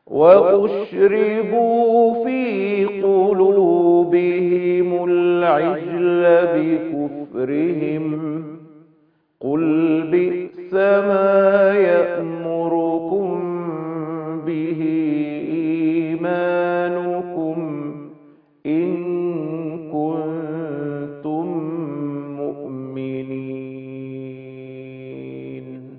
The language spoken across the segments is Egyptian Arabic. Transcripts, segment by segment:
وأشربوا في قلوبهم العجل بكفرهم قل بئس ما يأمركم به إيمانكم إن كنتم مؤمنين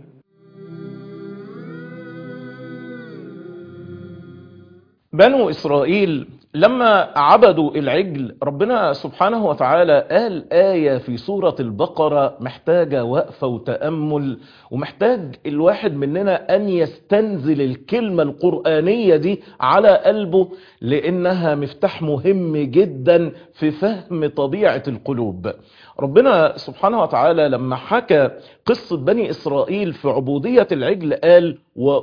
بنو إسرائيل لما عبدوا العجل ربنا سبحانه وتعالى قال آية في سورة البقرة محتاجة وقفة وتأمل ومحتاج الواحد مننا أن يستنزل الكلمة القرآنية دي على قلبه لأنها مفتاح مهم جدا في فهم طبيعة القلوب ربنا سبحانه وتعالى لما حكى قصة بني إسرائيل في عبودية العجل قال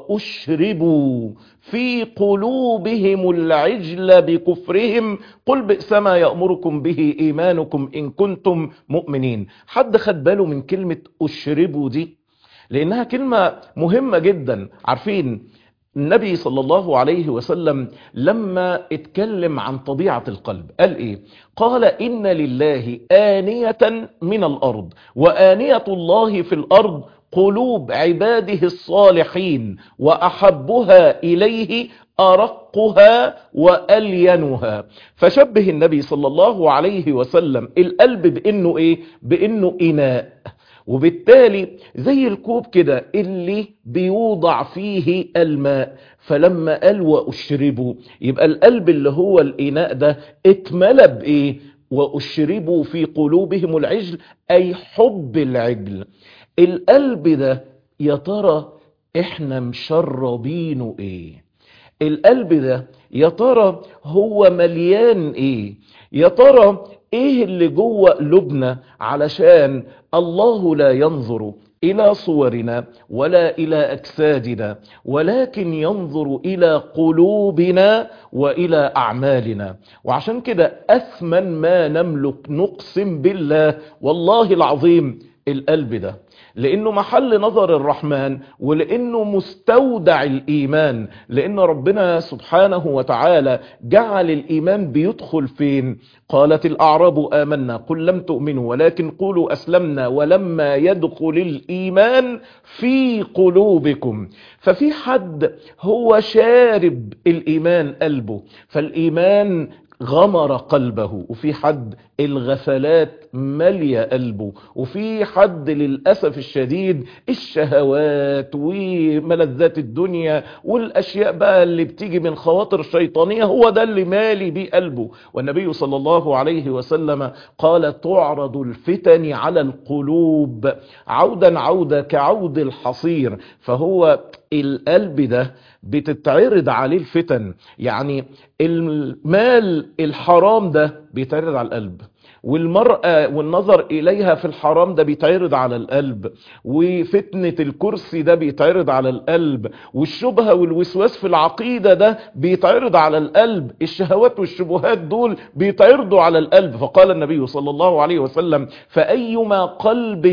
وأشربوا في قلوبهم العجل بكفرهم قل بئس ما يأمركم به إيمانكم إن كنتم مؤمنين حد خد باله من كلمة أشربوا دي لأنها كلمة مهمة جدا عارفين النبي صلى الله عليه وسلم لما اتكلم عن طبيعة القلب قال ايه قال ان لله آنية من الارض وآنية الله في الارض قلوب عباده الصالحين واحبها اليه ارقها والينها فشبه النبي صلى الله عليه وسلم القلب بانه ايه بانه اناء وبالتالي زي الكوب كده اللي بيوضع فيه الماء فلما قال واشربوا يبقى القلب اللي هو الاناء ده اتملى بايه واشربوا في قلوبهم العجل اي حب العجل القلب ده يا ترى احنا مشربينه ايه القلب ده يا ترى هو مليان ايه يا ترى ايه اللي جوه قلوبنا علشان الله لا ينظر الى صورنا ولا الى اجسادنا ولكن ينظر الى قلوبنا والى اعمالنا وعشان كده اثمن ما نملك نقسم بالله والله العظيم القلب ده لانه محل نظر الرحمن ولانه مستودع الايمان لان ربنا سبحانه وتعالى جعل الايمان بيدخل فين قالت الاعراب امنا قل لم تؤمنوا ولكن قولوا اسلمنا ولما يدخل الايمان في قلوبكم ففي حد هو شارب الايمان قلبه فالايمان غمر قلبه وفي حد الغفلات مالية قلبه وفي حد للأسف الشديد الشهوات وملذات الدنيا والأشياء بقى اللي بتيجي من خواطر شيطانية هو ده اللي مالي بيه قلبه والنبي صلى الله عليه وسلم قال تعرض الفتن على القلوب عودا عودا كعود الحصير فهو القلب ده بتتعرض عليه الفتن يعني المال الحرام ده بيتعرض على القلب والمرأة والنظر إليها في الحرام ده بيتعرض على القلب وفتنة الكرسي ده بيتعرض على القلب والشبهة والوسواس في العقيدة ده بيتعرض على القلب الشهوات والشبهات دول بيتعرضوا على القلب فقال النبي صلى الله عليه وسلم فأيما قلب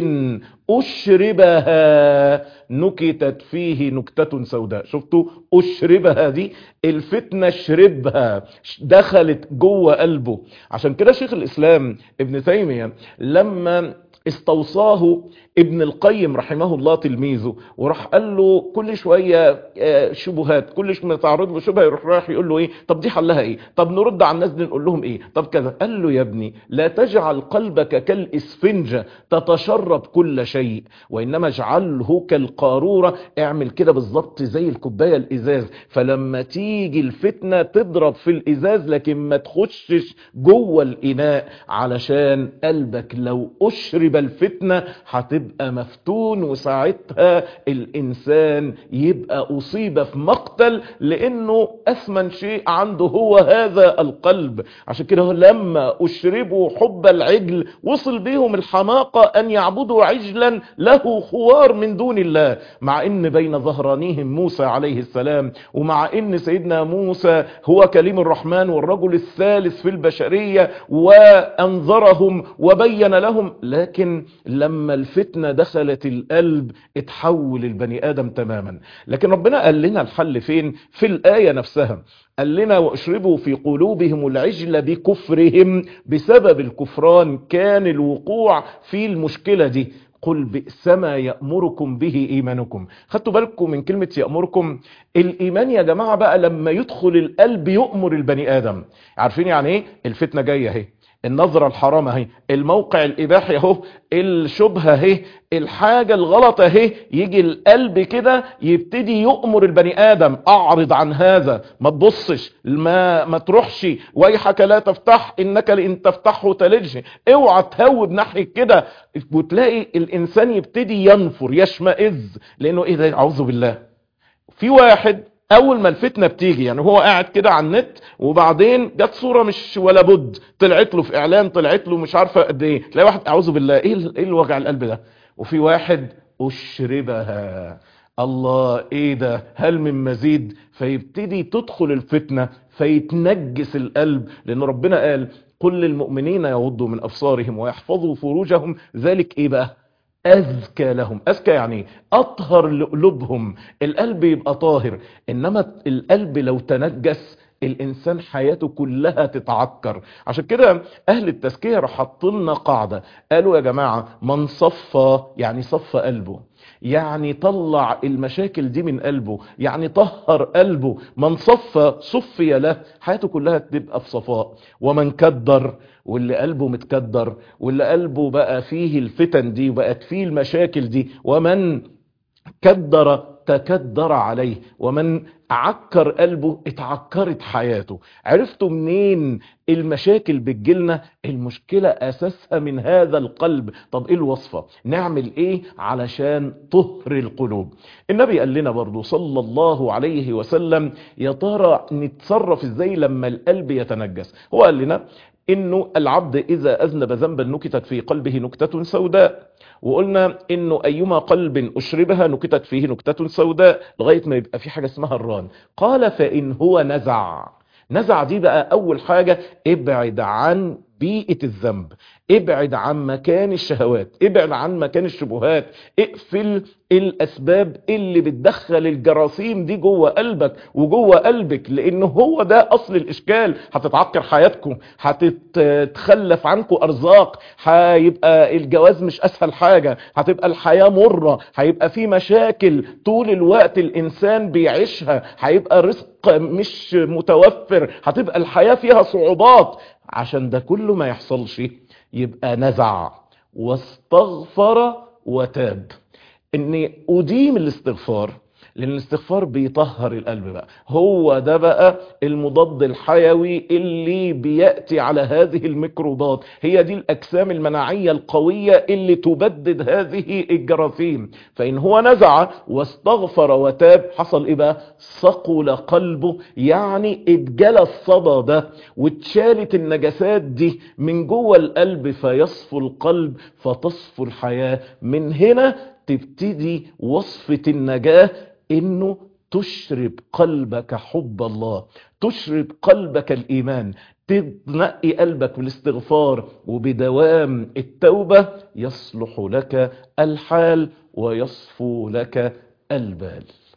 أشربها نكتت فيه نكتة سوداء شفتوا أشربها دي الفتنة شربها دخلت جوه قلبه عشان كده شيخ الإسلام ابن تيمية لما استوصاه ابن القيم رحمه الله تلميذه وراح قال له كل شوية شبهات كل ما تعرض له شبهة يروح رايح يقول له ايه طب دي حلها ايه طب نرد على الناس دي نقول لهم ايه طب كذا قال له يا ابني لا تجعل قلبك كالاسفنجة تتشرب كل شيء وانما اجعله كالقارورة اعمل كده بالظبط زي الكوباية الازاز فلما تيجي الفتنة تضرب في الازاز لكن ما تخشش جوه الاناء علشان قلبك لو اشرب الفتنة هتبقى مفتون وساعتها الانسان يبقى اصيب في مقتل لانه اثمن شيء عنده هو هذا القلب عشان كده لما اشربوا حب العجل وصل بيهم الحماقة ان يعبدوا عجلا له خوار من دون الله مع ان بين ظهرانيهم موسى عليه السلام ومع ان سيدنا موسى هو كليم الرحمن والرجل الثالث في البشرية وانظرهم وبين لهم لكن لكن لما الفتنة دخلت القلب اتحول البني آدم تماما لكن ربنا قال لنا الحل فين في الآية نفسها قال لنا واشربوا في قلوبهم العجل بكفرهم بسبب الكفران كان الوقوع في المشكلة دي قل بئس ما يأمركم به إيمانكم خدتوا بالكم من كلمة يأمركم الإيمان يا جماعة بقى لما يدخل القلب يؤمر البني آدم عارفين يعني ايه الفتنة جاية اهي النظرة الحرام اهي الموقع الإباحي اهو الشبهة اهي الحاجة الغلط اهي يجي القلب كده يبتدي يؤمر البني آدم أعرض عن هذا ما تبصش ما, ما تروحش ويحك لا تفتح إنك لإن تفتحه تلجه اوعى تهوب ناحية كده وتلاقي الإنسان يبتدي ينفر يشمئز لأنه إيه ده أعوذ بالله في واحد اول ما الفتنه بتيجي يعني هو قاعد كده على النت وبعدين جت صوره مش ولا بد طلعت له في اعلان طلعت له مش عارفه قد ايه تلاقي واحد اعوذ بالله ايه ال- ايه الوجع القلب ده وفي واحد اشربها الله ايه ده هل من مزيد فيبتدي تدخل الفتنه فيتنجس القلب لان ربنا قال قل للمؤمنين يغضوا من ابصارهم ويحفظوا فروجهم ذلك ايه بقى أزكى لهم أزكى يعني إيه؟ أطهر لقلوبهم القلب يبقى طاهر إنما القلب لو تنجس الإنسان حياته كلها تتعكر عشان كده أهل التزكية راح حاطلنا قاعدة قالوا يا جماعة من صفى يعني صفى قلبه يعني طلع المشاكل دي من قلبه يعني طهر قلبه من صفى صفي له حياته كلها تبقى في صفاء ومن كدر واللي قلبه متكدر واللي قلبه بقى فيه الفتن دي وبقت فيه المشاكل دي ومن كدر تكدر عليه ومن عكر قلبه اتعكرت حياته عرفتوا منين المشاكل بتجيلنا المشكلة اساسها من هذا القلب طب ايه الوصفة نعمل ايه علشان طهر القلوب النبي قال لنا برضو صلى الله عليه وسلم يا ترى نتصرف ازاي لما القلب يتنجس هو قال لنا انه العبد اذا اذنب ذنبا نكتت في قلبه نكتة سوداء وقلنا انه ايما قلب اشربها نكتت فيه نكتة سوداء لغاية ما يبقى في حاجة اسمها الران قال فان هو نزع نزع دي بقى اول حاجة ابعد عن بيئة الذنب ابعد عن مكان الشهوات ابعد عن مكان الشبهات اقفل الاسباب اللي بتدخل الجراثيم دي جوه قلبك وجوه قلبك لان هو ده اصل الاشكال هتتعكر حياتكم هتتخلف عنكم ارزاق هيبقى الجواز مش اسهل حاجة هتبقى الحياة مرة هيبقى في مشاكل طول الوقت الانسان بيعيشها هيبقى رزق مش متوفر هتبقى الحياة فيها صعوبات عشان ده كله ما يحصلش يبقى نزع واستغفر وتاب اني اديم الاستغفار لان الاستغفار بيطهر القلب بقى هو ده بقى المضاد الحيوي اللي بيأتي على هذه الميكروبات هي دي الاجسام المناعية القوية اللي تبدد هذه الجراثيم فان هو نزع واستغفر وتاب حصل ايه بقى ثقل قلبه يعني اتجلى الصدى ده واتشالت النجاسات دي من جوه القلب فيصفو القلب فتصفو الحياة من هنا تبتدي وصفة النجاة انه تشرب قلبك حب الله تشرب قلبك الايمان تنقي قلبك بالاستغفار وبدوام التوبة يصلح لك الحال ويصفو لك البال